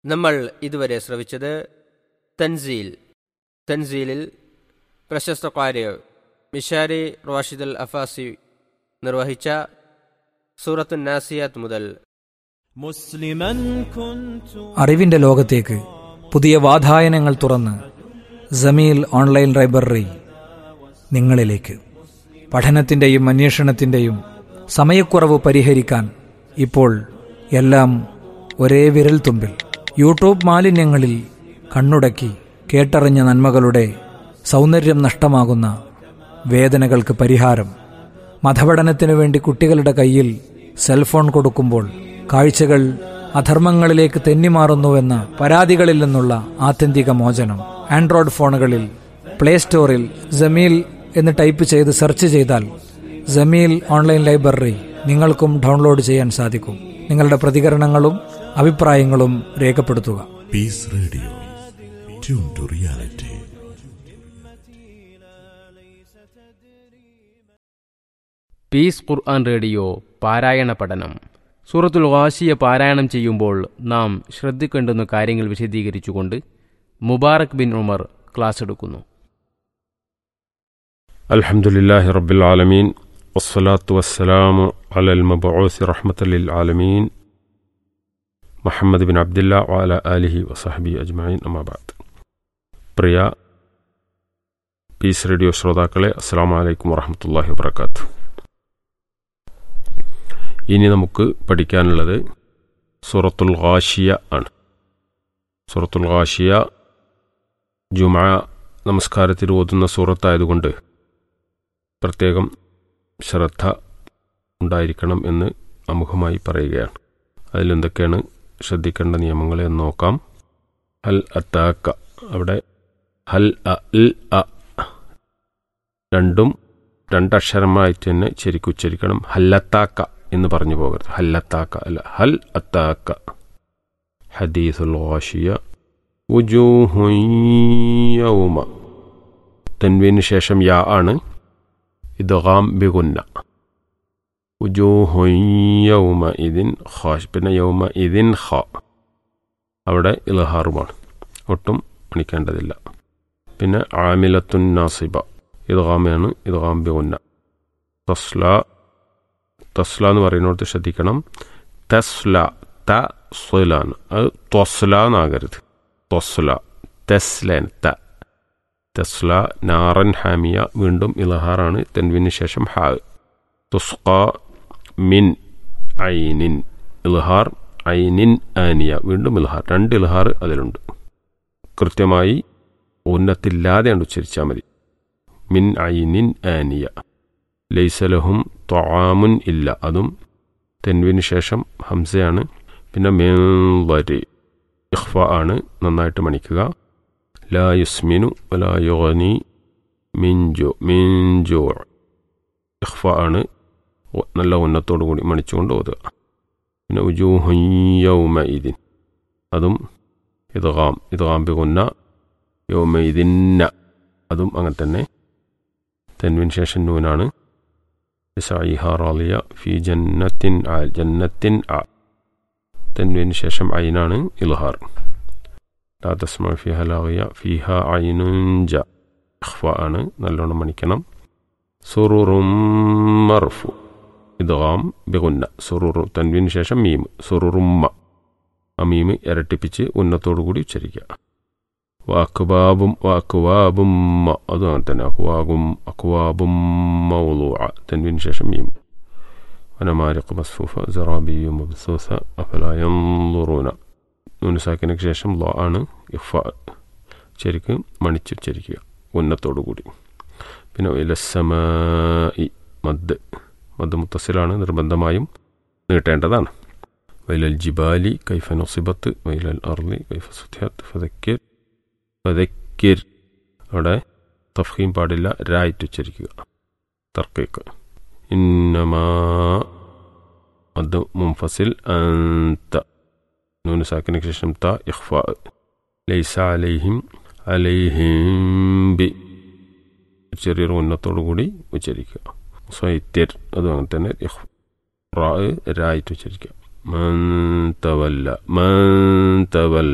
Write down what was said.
നമ്മൾ ഇതുവരെ ശ്രവിച്ചത് തൻസീൽ തൻസീലിൽ പ്രശസ്ത കാര്യ മിഷാരി റാഷിദ് അൽ അഫാസി നിർവഹിച്ച സൂറത്തു നാസിയാത്ത് മുതൽ مسلما كنت അറിവിന്റെ ലോകത്തേക്ക് പുതിയ വാതായനങ്ങൾ തുറന്ന് ജമീൽ ഓൺലൈൻ ലൈബ്രറി നിങ്ങളിലേക്ക് പഠനത്തിൻ്റെയും അന്വേഷണത്തിൻ്റെയും സമയക്കുറവ് പരിഹരിക്കാൻ ഇപ്പോൾ എല്ലാം ഒരേ വിരൽ തുമ്പിൽ യൂട്യൂബ് മാലിന്യങ്ങളിൽ കണ്ണുടക്കി കേട്ടറിഞ്ഞ നന്മകളുടെ സൗന്ദര്യം നഷ്ടമാകുന്ന വേദനകൾക്ക് പരിഹാരം മതപഠനത്തിനു വേണ്ടി കുട്ടികളുടെ കയ്യിൽ സെൽഫോൺ കൊടുക്കുമ്പോൾ കാഴ്ചകൾ അധർമ്മങ്ങളിലേക്ക് തെന്നിമാറുന്നുവെന്ന പരാതികളിൽ നിന്നുള്ള ആത്യന്തിക മോചനം ആൻഡ്രോയിഡ് ഫോണുകളിൽ പ്ലേ സ്റ്റോറിൽ ജമീൽ എന്ന് ടൈപ്പ് ചെയ്ത് സെർച്ച് ചെയ്താൽ ജമീൽ ഓൺലൈൻ ലൈബ്രറി നിങ്ങൾക്കും ഡൗൺലോഡ് ചെയ്യാൻ സാധിക്കും നിങ്ങളുടെ പ്രതികരണങ്ങളും അഭിപ്രായങ്ങളും രേഖപ്പെടുത്തുക Peace Radio. Tune to reality. Peace Quran radio പാരായണ പഠനം സൂറത്തുൽ വാശിയ പാരായണം ചെയ്യുമ്പോൾ നാം ശ്രദ്ധിക്കേണ്ടുന്ന കാര്യങ്ങൾ വിശദീകരിച്ചുകൊണ്ട് മുബാറക് ബിൻ ഉമർ ക്ലാസ് എടുക്കുന്നു الحمد لله رب العالمين والصلاة والسلام على المبعوث رحمة للعالمين محمد بن عبد الله وعلى آله وصحبه أجمعين أما بعد പ്രിയ പീസ് റേഡിയോ ശ്രോതാക്കളെ അസ്സാം വലൈക്കും വറഹമത്തല്ലാഹി വബർക്കാത്തു ഇനി നമുക്ക് പഠിക്കാനുള്ളത് സൂറത്തുൽ ഖാഷിയ ആണ് സൂറത്തുൽ ഖാഷിയ ജുമാ നമസ്കാരത്തിൽ ഓതുന്ന സൂറത്തായതുകൊണ്ട് പ്രത്യേകം ശ്രദ്ധ ഉണ്ടായിരിക്കണം എന്ന് അമുഖമായി പറയുകയാണ് അതിലെന്തൊക്കെയാണ് ശ്രദ്ധിക്കേണ്ട നിയമങ്ങളെ എന്ന് നോക്കാം ഹൽ അത്താക്ക അവിടെ ഹൽ അ ഇൽ അ രണ്ടും രണ്ടക്ഷരമായിട്ട് തന്നെ ശരിക്കും ഉച്ചരിക്കണം ഹല്ലത്താക്ക എന്ന് പറഞ്ഞു പോകരുത് ഹല്ലത്താക്ക അല്ല ഹൽ അത്താക്ക ഹദീസുൽ ഖാഷിയ വുജൂഹു യൗമ തൻവീന് ശേഷം യാ ആണ് ഇദ്ഗാം ബിഗുന്ന വുജൂഹു യൗമ ഇതിൻ ഖാഷ് പിന്നെ യൗമ ഇതിൻ ഖ അവിടെ ഇൽഹാറുമാണ് ഒട്ടും മണിക്കേണ്ടതില്ല പിന്നെ ആമിലത്തുൻ നാസിബ ഇദ്ഗാമയാണ് ഇദ്ഗാം ബിഗുന്ന തസ്ല തസ്ല എന്ന് പറയുന്നിടത്ത് ശ്രദ്ധിക്കണം തസ്ല ത സ്വലാണ് അത് ത്വസ്ല എന്നാകരുത് ത്വസ്ല തെസ്ലൻ ത തെസ്ല നാറൻ ഹാമിയ വീണ്ടും ഇലഹാറാണ് തെൻവിന് ശേഷം ഹാ തുസ്ക മിൻ ഐനിൻ ഇൽഹാർ ഐനിൻ ആനിയ വീണ്ടും ഇൽഹാർ രണ്ട് ഇൽഹാർ അതിലുണ്ട് കൃത്യമായി ഉന്നത്തില്ലാതെയാണ് ഉച്ചരിച്ചാൽ മതി മിൻ ഐനിൻ ആനിയ ലൈസലഹും ത്വാമുൻ ഇല്ല അതും തെൻവിന് ശേഷം ഹംസയാണ് പിന്നെ മേവരി ഇഖ്ഫ ആണ് നന്നായിട്ട് മണിക്കുക ലാ യുസ്മിനു വലാ യുഗനി മിൻജോ മിൻജോ ഇഖ്ഫ ആണ് ഒ- നല്ല ഉന്നത്തോടു കൂടി മണിച്ചുകൊണ്ട് ഓതുക പിന്നെ ഉജൂഹയ്യൗമ ഇതിൻ അതും ഇദ്ഗാം ഇദ്ഗാം ബിഗുന്ന യൗമ ഇതിന്ന അതും അങ്ങനെ തന്നെ തെൻവിന് ശേഷം നൂനാണ് سعيها راضية في جنة ع جنة ع تنوين ششم عينان إظهار لا تسمع فيها لاغية فيها عين جا إخفاء نلون منكنم سرور مرفو إدغام بغنة سرور تنوين ششم ميم سرور ما അമീമ് ഇരട്ടിപ്പിച്ച് ഉന്നത്തോടു കൂടി ഉച്ചരിക്കുക വാക്കുബാബും വാക്കുവാബും മ അതും അങ്ങനെ തന്നെ അക്വാബും അക്വാബും മൗലൂ തൻവിന് ശേഷം മീം വനമാരിഖ് മസ്ഫൂഫ ജറാബിയു മബ്സൂസ അഫലായൂറൂന നൂന് സാക്കിനക്ക് ശേഷം ലോ ആണ് ഇഫ ശരിക്ക് മണിച്ചുച്ചരിക്കുക ഉന്നത്തോടു കൂടി പിന്നെ ഇലസമായി മദ് മദ് മുത്തസിലാണ് നിർബന്ധമായും നീട്ടേണ്ടതാണ് വൈലൽ ജിബാലി കൈഫ നൊസിബത്ത് വൈലൽ അർലി കൈഫ സുധ്യാത്ത് ഫതക്കിർ ഫതക്കിർ അവിടെ തഫീം പാടില്ല രായിട്ട് ഉച്ചരിക്കുക തർക്കീക്ക് ഇന്നമാ അത് മുംഫസിൽ അന്ത നൂന് സാക്കിനക്ക് ശേഷം ത ഇഖ്ഫ ലൈസ അലൈഹിം അലൈഹിം ബി ചെറിയൊരു ഉന്നത്തോടു കൂടി ഉച്ചരിക്കുക സ്വൈത്യർ അതും അങ്ങനെ തന്നെ ഇഖ് റാ രായിട്ട് ഉച്ചരിക്കുക മൻ തവല്ല മൻ തവല്ല